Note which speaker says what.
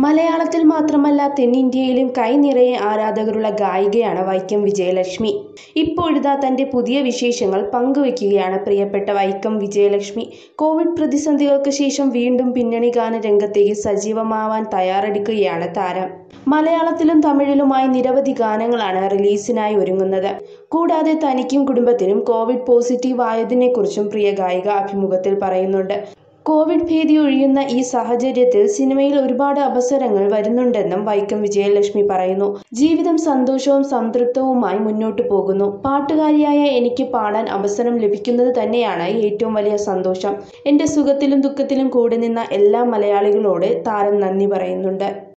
Speaker 1: മലയാളത്തിൽ മാത്രമല്ല തെന്നിന്ത്യയിലും കൈനിറയെ ആരാധകരുള്ള ഗായികയാണ് വൈക്കം വിജയലക്ഷ്മി ഇപ്പോഴിതാ തന്റെ പുതിയ വിശേഷങ്ങൾ പങ്കുവയ്ക്കുകയാണ് പ്രിയപ്പെട്ട വൈക്കം വിജയലക്ഷ്മി കോവിഡ് പ്രതിസന്ധികൾക്ക് ശേഷം വീണ്ടും പിന്നണി ഗാന രംഗത്തേക്ക് സജീവമാവാൻ തയ്യാറെടുക്കുകയാണ് താരം മലയാളത്തിലും തമിഴിലുമായി നിരവധി ഗാനങ്ങളാണ് റിലീസിനായി ഒരുങ്ങുന്നത് കൂടാതെ തനിക്കും കുടുംബത്തിനും കോവിഡ് പോസിറ്റീവ് ആയതിനെക്കുറിച്ചും പ്രിയ ഗായിക അഭിമുഖത്തിൽ പറയുന്നുണ്ട് കോവിഡ് ഭീതി ഒഴിയുന്ന ഈ സാഹചര്യത്തിൽ സിനിമയിൽ ഒരുപാട് അവസരങ്ങൾ വരുന്നുണ്ടെന്നും വൈക്കം വിജയലക്ഷ്മി പറയുന്നു ജീവിതം സന്തോഷവും സംതൃപ്തവുമായി മുന്നോട്ടു പോകുന്നു പാട്ടുകാരിയായ എനിക്ക് പാടാൻ അവസരം ലഭിക്കുന്നത് തന്നെയാണ് ഏറ്റവും വലിയ സന്തോഷം എൻ്റെ സുഖത്തിലും ദുഃഖത്തിലും കൂടെ നിന്ന എല്ലാ മലയാളികളോട് താരം നന്ദി പറയുന്നുണ്ട്